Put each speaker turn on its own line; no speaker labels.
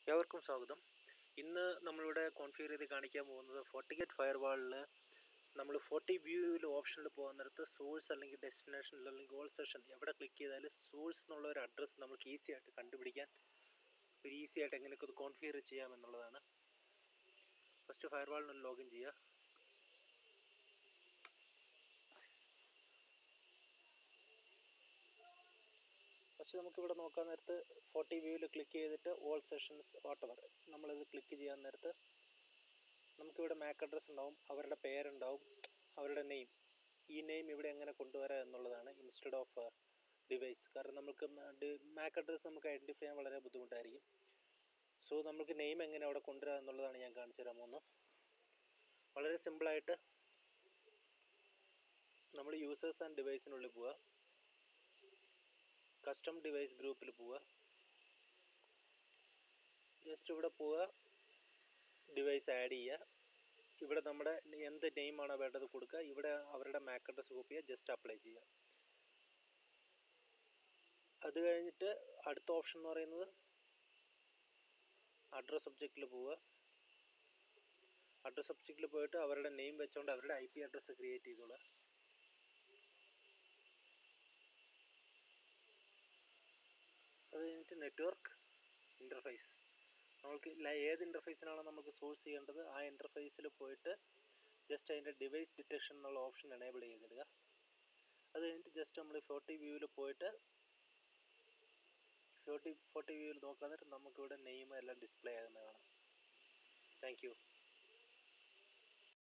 ഏവർക്കും സ്വാഗതം ഇന്ന് നമ്മളിവിടെ കോൺഫിഗർ ചെയ്ത് കാണിക്കാൻ പോകുന്നത് ഫോർട്ടിഗേറ്റ് ഫയർവാളിൽ നമ്മൾ ഫോർട്ടി വ്യൂവിൽ ഓപ്ഷനിൽ പോകുന്നിടത്ത് സോഴ്സ് അല്ലെങ്കിൽ ഡെസ്റ്റിനേഷനിൽ അല്ലെങ്കിൽ ഓൾ സെഷൻ എവിടെ ക്ലിക്ക് ചെയ്താൽ സോഴ്സ് എന്നുള്ള ഒരു അഡ്രസ്സ് നമുക്ക് ഈസി ആയിട്ട് കണ്ടുപിടിക്കാൻ ഒരു ഈസി ആയിട്ട് എങ്ങനെയൊക്കെ ഇത് കോൺഫിഗർ ചെയ്യാമെന്നുള്ളതാണ് ഫസ്റ്റ് ഫയർവാളിന് ലോഗിൻ ചെയ്യുക പക്ഷെ നമുക്കിവിടെ നോക്കാൻ നേരത്ത് ഫോർട്ടി വ്യൂവിൽ ക്ലിക്ക് ചെയ്തിട്ട് ഓൾ സെഷൻസ് വാട്ടവർ നമ്മളിത് ക്ലിക്ക് ചെയ്യാൻ നേരത്ത് നമുക്കിവിടെ മാക്ക് അഡ്രസ്സ് ഉണ്ടാവും അവരുടെ പേരുണ്ടാവും അവരുടെ നെയിം ഈ നെയിം ഇവിടെ എങ്ങനെ കൊണ്ടുവരാം എന്നുള്ളതാണ് ഇൻസ്റ്റെഡ് ഓഫ് ഡിവൈസ് കാരണം നമുക്ക് മാക്ക് അഡ്രസ്സ് നമുക്ക് ഐഡൻറ്റിഫൈ ചെയ്യാൻ വളരെ ബുദ്ധിമുട്ടായിരിക്കും സോ നമുക്ക് നെയിം എങ്ങനെ അവിടെ കൊണ്ടുവരാം എന്നുള്ളതാണ് ഞാൻ കാണിച്ചു തരാൻ പോകുന്നത് വളരെ സിമ്പിളായിട്ട് നമ്മൾ യൂസേഴ്സ് ആൻഡ് ഡിവൈസിനുള്ളിൽ പോവുക കസ്റ്റം ഡിവൈസ് ഗ്രൂപ്പിൽ പോവുക ജസ്റ്റ് ഇവിടെ പോവുക ഡിവൈസ് ആഡ് ചെയ്യുക ഇവിടെ നമ്മുടെ എന്ത് നെയിമാണോ വേണ്ടത് കൊടുക്കുക ഇവിടെ അവരുടെ മാക്ക് അഡ്രസ് കോപ്പി ചെയ്യുക ജസ്റ്റ് അപ്ലൈ ചെയ്യുക അത് കഴിഞ്ഞിട്ട് അടുത്ത ഓപ്ഷൻ എന്ന് പറയുന്നത് അഡ്രസ് ഒബ്ജക്റ്റിൽ പോവുക അഡ്രസ് ഒബ്ജക്റ്റിൽ പോയിട്ട് അവരുടെ നെയിം വെച്ചുകൊണ്ട് അവരുടെ ഐ പി അഡ്രസ്സ് ക്രിയേറ്റ് ചെയ്തോളുക അത് കഴിഞ്ഞിട്ട് നെറ്റ്വർക്ക് ഇൻ്റർഫേസ് നമുക്ക് ഏത് ഇൻ്റർഫേസിനാണോ നമുക്ക് സോഴ്സ് ചെയ്യേണ്ടത് ആ ഇൻ്റർഫേസിൽ പോയിട്ട് ജസ്റ്റ് അതിൻ്റെ ഡിവൈസ് ഡിറ്റക്ഷൻ എന്നുള്ള ഓപ്ഷൻ എനേബിൾ ചെയ്തിടുക അത് കഴിഞ്ഞിട്ട് ജസ്റ്റ് നമ്മൾ ഫോർട്ടി വ്യൂവിൽ പോയിട്ട് ഫോർട്ടി ഫോർട്ടി വ്യൂവിൽ നോക്കാൻ നേരം നമുക്കിവിടെ നെയിം എല്ലാം ഡിസ്പ്ലേ ആകുന്നത് കാണാം താങ്ക് യു